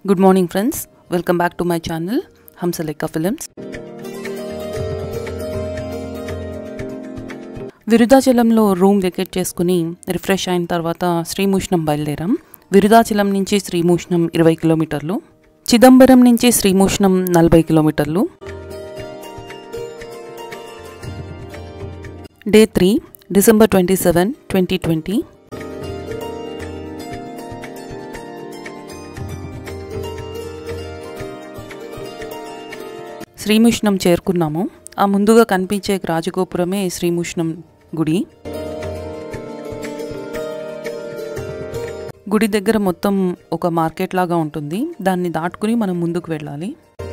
good morning friends welcome back to my channel Hamsalekha films విరుదాచలంలో room vacate చేసుకుని refresh అయిన తర్వాత శ్రీమూష్ణం బయలుదేరాం విరుదాచలం నుంచి శ్రీమూష్ణం ఇరవై కిలోమీటర్లు చిదంబరం నుంచి శ్రీమూష్ణం నలభై కిలోమీటర్లు day three December twenty seven twenty twenty Srimushnam చేరుకున్నాము ఆ ముందుగా కనిపించే రాజగోపురమే శ్రీముష్ణం గుడి గుడి దగ్గర మొత్తం ఒక మార్కెట్ లాగా ఉంటుంది దాన్ని దాటుకుని మనం ముందుకు వెళ్ళాలి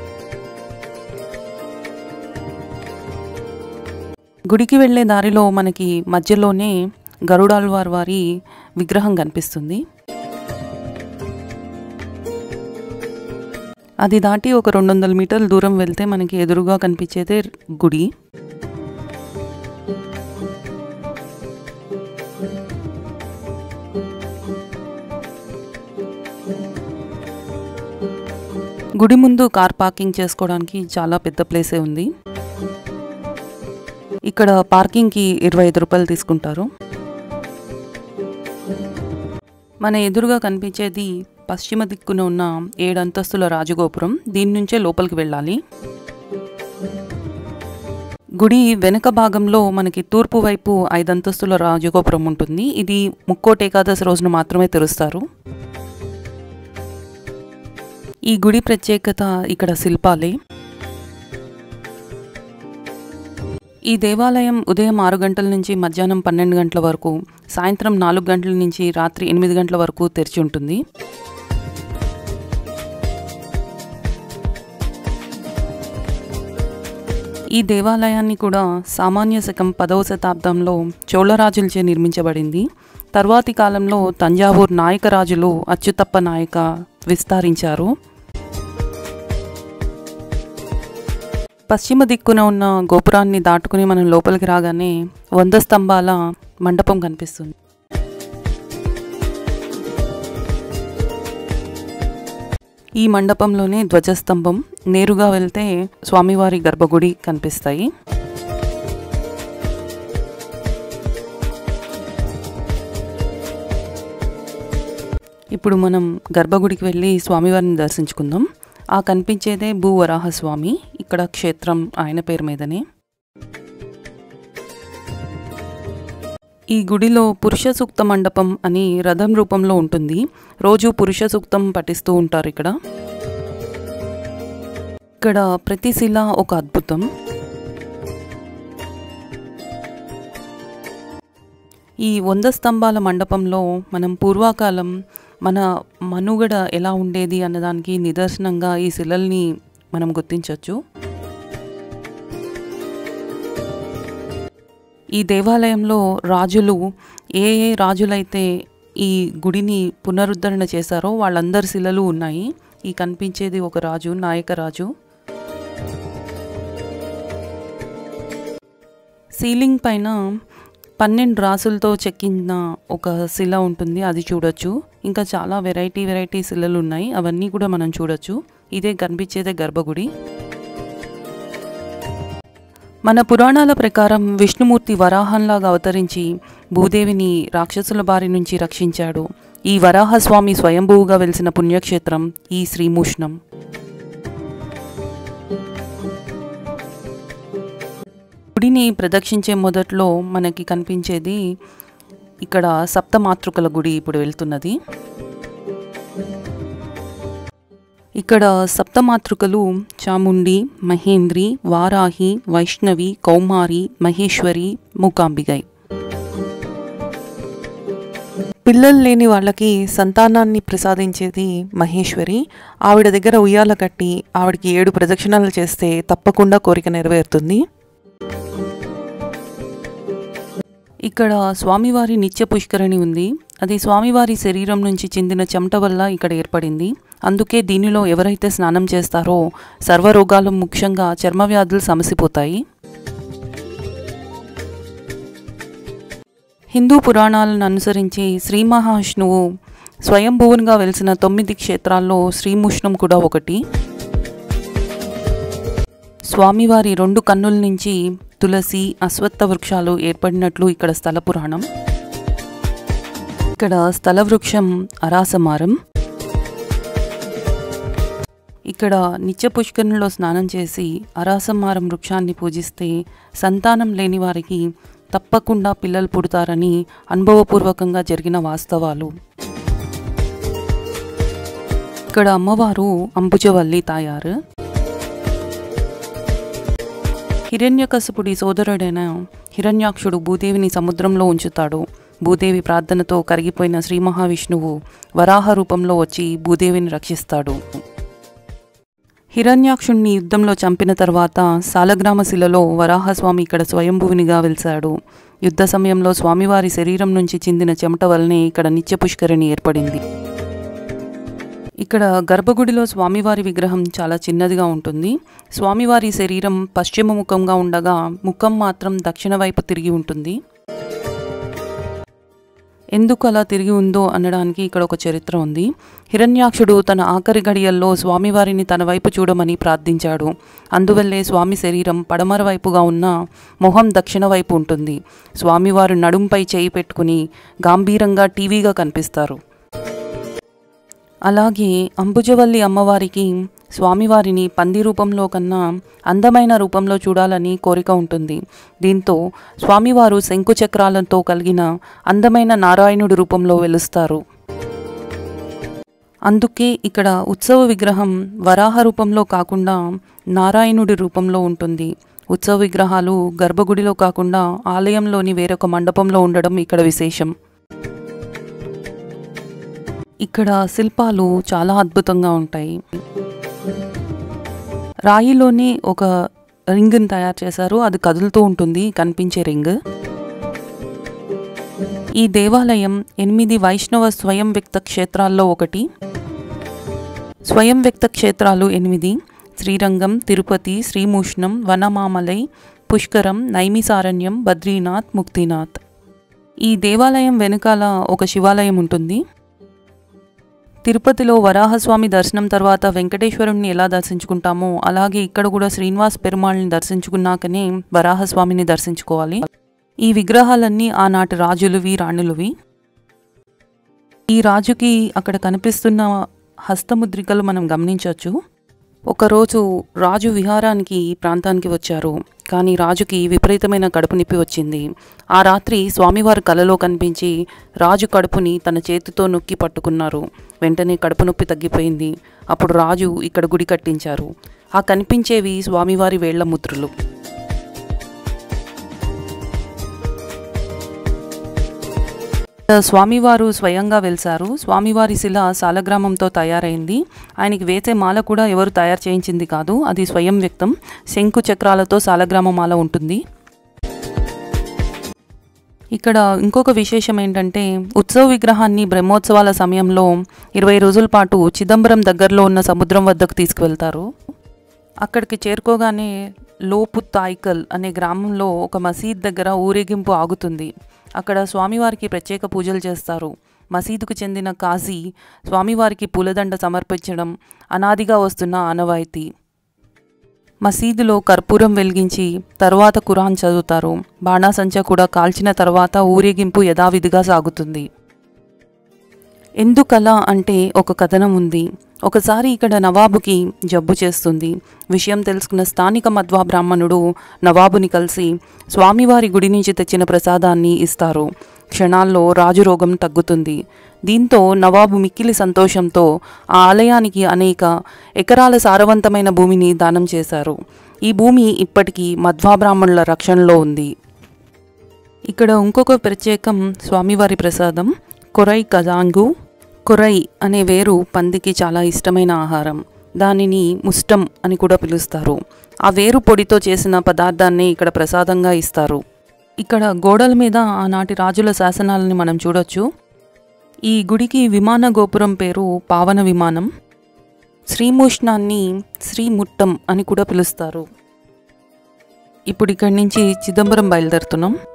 గుడికి వెళ్ళే దారిలో మనకి మధ్యలోనే గరుడాల్వార్ వారి విగ్రహం కనిపిస్తుంది అది దాటి ఒక రెండు వందల మీటర్ల దూరం వెళ్తే మనకి ఎదురుగా కనిపించేదే గుడి గుడి ముందు కార్ పార్కింగ్ చేసుకోవడానికి చాలా పెద్ద ప్లేసే ఉంది ఇక్కడ పార్కింగ్కి ఇరవై ఐదు రూపాయలు తీసుకుంటారు మన ఎదురుగా కనిపించేది పశ్చిమ దిక్కున ఉన్న ఏడు అంతస్తుల రాజగోపురం దీని నుంచే లోపలికి వెళ్ళాలి గుడి వెనుక భాగంలో మనకి తూర్పు వైపు ఐదు అంతస్తుల రాజగోపురం ఉంటుంది ఇది ముక్కోటి ఏకాదశి రోజున మాత్రమే తెరుస్తారు ఈ గుడి ప్రత్యేకత ఇక్కడ శిల్పాలే ఈ దేవాలయం ఉదయం ఆరు గంటల నుంచి మధ్యాహ్నం పన్నెండు గంటల వరకు సాయంత్రం నాలుగు గంటల నుంచి రాత్రి ఎనిమిది గంటల వరకు తెరిచి ఉంటుంది ఈ దేవాలయాన్ని కూడా సామాన్య శకం పదవ శతాబ్దంలో చోళరాజులచే నిర్మించబడింది తర్వాతి కాలంలో తంజావూర్ నాయక రాజులు అచ్యుతప్ప నాయక విస్తరించారు పశ్చిమ దిక్కున ఉన్న గోపురాన్ని దాటుకుని మనం లోపలికి రాగానే వంద స్తంభాల మండపం కనిపిస్తుంది ఈ మండపంలోనే ధ్వజస్తంభం నేరుగా వెళ్తే స్వామివారి గర్భగుడి కనిపిస్తాయి ఇప్పుడు మనం గర్భగుడికి వెళ్ళి స్వామివారిని దర్శించుకుందాం ఆ కనిపించేదే భూవరాహస్వామి ఇక్కడ క్షేత్రం ఆయన పేరు మీదనే ఈ గుడిలో పురుష సూక్త మండపం అని రథం రూపంలో ఉంటుంది రోజు పురుష సూక్తం పఠిస్తూ ఉంటారు ఇక్కడ ఇక్కడ ప్రతి శిల ఒక అద్భుతం ఈ వంద స్తంభాల మండపంలో మనం పూర్వకాలం మన మనుగడ ఎలా ఉండేది అన్నదానికి నిదర్శనంగా ఈ శిలల్ని మనం గుర్తించవచ్చు ఈ దేవాలయంలో రాజులు ఏ ఏ రాజులైతే ఈ గుడిని పునరుద్ధరణ చేశారో వాళ్ళందరి శిలలు ఉన్నాయి ఈ కనిపించేది ఒక రాజు నాయకరాజు సీలింగ్ పైన పన్నెండు రాసులతో చెక్కిన ఒక శిల ఉంటుంది అది చూడొచ్చు ఇంకా చాలా వెరైటీ వెరైటీ శిలలు ఉన్నాయి అవన్నీ కూడా మనం చూడొచ్చు ఇదే కనిపించేదే గర్భగుడి మన పురాణాల ప్రకారం విష్ణుమూర్తి వరాహంలాగా అవతరించి భూదేవిని రాక్షసుల బారి నుంచి రక్షించాడు ఈ వరాహస్వామి స్వయంభూగా వెలిసిన పుణ్యక్షేత్రం ఈ శ్రీమూష్ణం గుడిని ప్రదక్షించే మొదట్లో మనకి కనిపించేది ఇక్కడ సప్తమాతృకల గుడి ఇప్పుడు వెళ్తున్నది ఇక్కడ సప్తమాతృకలు చాముండి మహేంద్రి వారాహి వైష్ణవి కౌమారి మహేశ్వరి మూకాంబిగై పిల్లలు లేని వాళ్ళకి సంతానాన్ని ప్రసాదించేది మహేశ్వరి ఆవిడ దగ్గర ఉయ్యాల కట్టి ఆవిడకి ఏడు ప్రదక్షిణాలు చేస్తే తప్పకుండా కోరిక నెరవేరుతుంది ఇక్కడ స్వామివారి నిత్య పుష్కరిణి ఉంది అది స్వామివారి శరీరం నుంచి చెందిన చెమట వల్ల ఇక్కడ ఏర్పడింది అందుకే దీనిలో ఎవరైతే స్నానం చేస్తారో సర్వరోగాలు ముఖ్యంగా చర్మ వ్యాధులు సమసిపోతాయి హిందూ పురాణాలను అనుసరించి శ్రీ మహావిష్ణువు స్వయంభువునిగా వెలిసిన తొమ్మిది క్షేత్రాల్లో శ్రీముష్ణం కూడా ఒకటి స్వామివారి రెండు కన్నుల నుంచి తులసి అశ్వత్థ వృక్షాలు ఏర్పడినట్లు ఇక్కడ స్థల పురాణం ఇక్కడ స్థల వృక్షం అరాసమారం ఇక్కడ నిత్య పుష్కరంలో స్నానం చేసి అరాసమారం వృక్షాన్ని పూజిస్తే సంతానం లేని వారికి తప్పకుండా పిల్లలు పుడతారని అనుభవపూర్వకంగా జరిగిన వాస్తవాలు ఇక్కడ అమ్మవారు అంబుజవల్లి తాయారు హిరణ్యకశపుడి సోదరుడైన హిరణ్యాక్షుడు భూదేవిని సముద్రంలో ఉంచుతాడు భూదేవి ప్రార్థనతో కరిగిపోయిన శ్రీ మహావిష్ణువు వరాహ రూపంలో వచ్చి భూదేవిని రక్షిస్తాడు హిరణ్యాక్షుణ్ణి యుద్ధంలో చంపిన తర్వాత సాలగ్రామ శిలలో వరాహస్వామి ఇక్కడ స్వయంభువినిగా వెలిశాడు యుద్ధ సమయంలో స్వామివారి శరీరం నుంచి చిందిన చెమట వల్లనే ఇక్కడ నిత్య పుష్కరిణి ఏర్పడింది ఇక్కడ గర్భగుడిలో స్వామివారి విగ్రహం చాలా చిన్నదిగా ఉంటుంది స్వామివారి శరీరం పశ్చిమ ముఖంగా ఉండగా ముఖం మాత్రం దక్షిణ వైపు తిరిగి ఉంటుంది ఎందుకు అలా తిరిగి ఉందో అనడానికి ఇక్కడ ఒక చరిత్ర ఉంది హిరణ్యాక్షుడు తన ఆఖరి గడియల్లో స్వామివారిని తన వైపు చూడమని ప్రార్థించాడు అందువల్లే స్వామి శరీరం పడమర వైపుగా ఉన్న మొహం దక్షిణ వైపు ఉంటుంది స్వామివారు నడుంపై చేయి పెట్టుకుని గాంభీరంగా టీవీగా కనిపిస్తారు అలాగే అంబుజవల్లి అమ్మవారికి స్వామివారిని పంది రూపంలో కన్నా అందమైన రూపంలో చూడాలని కోరిక ఉంటుంది దీంతో స్వామివారు శంకు చక్రాలతో కలిగిన అందమైన నారాయణుడి రూపంలో వెలుస్తారు అందుకే ఇక్కడ ఉత్సవ విగ్రహం వరాహ రూపంలో కాకుండా నారాయణుడి రూపంలో ఉంటుంది ఉత్సవ విగ్రహాలు గర్భగుడిలో కాకుండా ఆలయంలోని వేరొక మండపంలో ఉండడం ఇక్కడ విశేషం ఇక్కడ శిల్పాలు చాలా అద్భుతంగా ఉంటాయి రాయిలోనే ఒక రింగ్ని తయారు చేశారు అది కదులుతూ ఉంటుంది కనిపించే రింగ్ ఈ దేవాలయం ఎనిమిది వైష్ణవ స్వయం వ్యక్త క్షేత్రాల్లో ఒకటి స్వయం వ్యక్త క్షేత్రాలు ఎనిమిది శ్రీరంగం తిరుపతి శ్రీమూష్ణం వనమామలై పుష్కరం నైమిసారణ్యం బద్రీనాథ్ ముక్తినాథ్ ఈ దేవాలయం వెనుకాల ఒక శివాలయం ఉంటుంది తిరుపతిలో వరాహస్వామి దర్శనం తర్వాత వెంకటేశ్వరుణ్ణి ఎలా దర్శించుకుంటామో అలాగే ఇక్కడ కూడా శ్రీనివాస్ పెరుమాళ్ళని దర్శించుకున్నాకనే వరాహస్వామిని దర్శించుకోవాలి ఈ విగ్రహాలన్నీ ఆనాటి రాజులువి రాణులువి ఈ రాజుకి అక్కడ కనిపిస్తున్న హస్తముద్రికలు మనం గమనించవచ్చు ఒకరోజు రాజు విహారానికి ఈ ప్రాంతానికి వచ్చారు కానీ రాజుకి విపరీతమైన కడుపు నొప్పి వచ్చింది ఆ రాత్రి స్వామివారు కలలో కనిపించి రాజు కడుపుని తన చేతితో నొక్కి పట్టుకున్నారు వెంటనే కడుపు నొప్పి తగ్గిపోయింది అప్పుడు రాజు ఇక్కడ గుడి కట్టించారు ఆ కనిపించేవి స్వామివారి వేళ్ల ముద్రలు స్వామివారు స్వయంగా వెలిసారు స్వామివారి శిల సాలగ్రామంతో తయారైంది ఆయనకి వేసే మాల కూడా ఎవరు తయారు చేయించింది కాదు అది స్వయం వ్యక్తం శంకు చక్రాలతో సాలగ్రామ మాల ఉంటుంది ఇక్కడ ఇంకొక విశేషం ఏంటంటే ఉత్సవ విగ్రహాన్ని బ్రహ్మోత్సవాల సమయంలో ఇరవై రోజుల పాటు చిదంబరం దగ్గరలో ఉన్న సముద్రం వద్దకు తీసుకువెళ్తారు అక్కడికి చేరుకోగానే లోపు తాయికల్ అనే గ్రామంలో ఒక మసీద్ దగ్గర ఊరేగింపు ఆగుతుంది అక్కడ స్వామివారికి ప్రత్యేక పూజలు చేస్తారు మసీదుకు చెందిన కాజీ స్వామివారికి పూలదండ సమర్పించడం అనాదిగా వస్తున్న ఆనవాయితీ మసీదులో కర్పూరం వెలిగించి తర్వాత కురాన్ చదువుతారు బాణాసంచ కూడా కాల్చిన తర్వాత ఊరేగింపు యథావిధిగా సాగుతుంది ఎందుకలా అంటే ఒక కథనం ఉంది ఒకసారి ఇక్కడ నవాబుకి జబ్బు చేస్తుంది విషయం తెలుసుకున్న స్థానిక మధ్వా బ్రాహ్మణుడు నవాబుని కలిసి స్వామివారి గుడి నుంచి తెచ్చిన ప్రసాదాన్ని ఇస్తారు క్షణాల్లో రాజు రోగం తగ్గుతుంది దీంతో నవాబు మిక్కిలి సంతోషంతో ఆ ఆలయానికి అనేక ఎకరాల సారవంతమైన భూమిని దానం చేశారు ఈ భూమి ఇప్పటికీ మధ్వా బ్రాహ్మణుల రక్షణలో ఉంది ఇక్కడ ఇంకొక ప్రత్యేకం స్వామివారి ప్రసాదం కొరై కజాంగు కొరై అనే వేరు పందికి చాలా ఇష్టమైన ఆహారం దానిని ముష్టం అని కూడా పిలుస్తారు ఆ వేరు పొడితో చేసిన పదార్థాన్ని ఇక్కడ ప్రసాదంగా ఇస్తారు ఇక్కడ గోడల మీద ఆనాటి రాజుల శాసనాలని మనం చూడొచ్చు ఈ గుడికి విమాన గోపురం పేరు పావన విమానం శ్రీముష్ణాన్ని శ్రీముట్టం అని కూడా పిలుస్తారు ఇప్పుడు ఇక్కడి నుంచి చిదంబరం బయలుదేరుతున్నాం